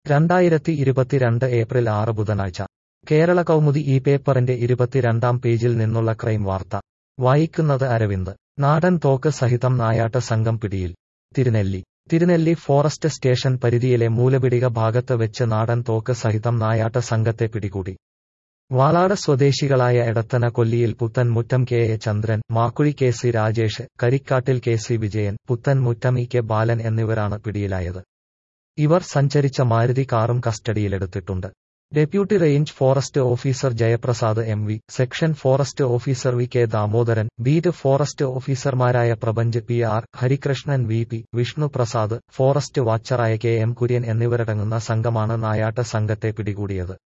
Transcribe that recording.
രണ്ടായിരത്തി ഇരുപത്തിരണ്ട് ഏപ്രിൽ ആറ് ബുധനാഴ്ച കേരള കൗമുദി ഈ പേപ്പറിന്റെ ഇരുപത്തിരണ്ടാം പേജിൽ നിന്നുള്ള ക്രൈം വാർത്ത വായിക്കുന്നത് അരവിന്ദ് നാടൻ തോക്ക് സഹിതം നായാട്ട് സംഘം പിടിയിൽ തിരുനെല്ലി തിരുനെല്ലി ഫോറസ്റ്റ് സ്റ്റേഷൻ പരിധിയിലെ മൂലപിടിക ഭാഗത്ത് വെച്ച് നാടൻ തോക്ക് സഹിതം നായാട്ട് സംഘത്തെ പിടികൂടി വാളാട് സ്വദേശികളായ എടത്തന കൊല്ലിയിൽ Puthan Muttam K A Chandran Makkuzhi K C Rajesh Karikkattil K C Vijayan Puthan Muttam E K ബാലൻ എന്നിവരാണ് പിടിയിലായത് ഇവർ സഞ്ചരിച്ച മാരുതി കാറും കസ്റ്റഡിയിലെടുത്തിട്ടുണ്ട് deputy range forest officer Jayaprasad M V section forest officer V K Damodaran beat forest ഓഫീസർമാരായ Prapanch P R Harikrishnan V P Vishnu Prasad forest വാച്ചറായ കെ എം കുര്യൻ എന്നിവരടങ്ങുന്ന സംഘമാണ് നായാട്ട് സംഘത്തെ പിടികൂടിയത്